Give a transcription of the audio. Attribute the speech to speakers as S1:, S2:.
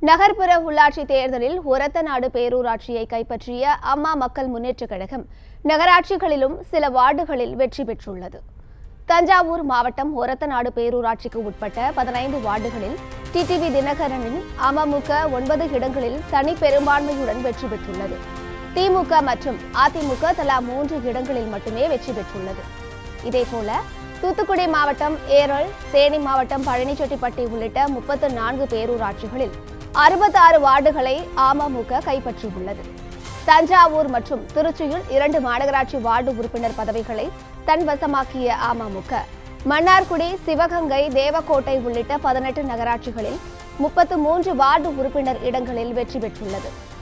S1: நகர்ப்புற உள்ளாட்சி தேர்தலில் ஒரத்தநாடு பேரூராட்சியை கைப்பற்றிய அம்மா மக்கள் முன்னேற்றக் கழகம் நகராட்சிகளிலும் சில வார்டுகளில் வெற்றி பெற்றுள்ளது தஞ்சாவூர் மாவட்டம் ஒரத்தநாடு பேரூராட்சிக்கு உட்பட்ட பதினைந்து வார்டுகளில் டிடிவி தினகரனின் அமமுக ஒன்பது இடங்களில் தனி பெரும்பான்மையுடன் வெற்றி பெற்றுள்ளது திமுக மற்றும் அதிமுக தலா மூன்று இடங்களில் மட்டுமே வெற்றி பெற்றுள்ளது இதேபோல தூத்துக்குடி மாவட்டம் ஏரல் தேனி மாவட்டம் பழனிச்செட்டிப்பட்டி உள்ளிட்ட முப்பத்து நான்கு பேரூராட்சிகளில் அறுபத்தாறு வார்டுகளை அமமுக கைப்பற்றியுள்ளது தஞ்சாவூர் மற்றும் திருச்சியில் இரண்டு மாநகராட்சி வார்டு உறுப்பினர் பதவிகளை தன் வசமாக்கிய அமமுக மன்னார்குடி சிவகங்கை தேவக்கோட்டை உள்ளிட்ட பதினெட்டு நகராட்சிகளில் முப்பத்து மூன்று வார்டு உறுப்பினர் இடங்களில் வெற்றி பெற்றுள்ளது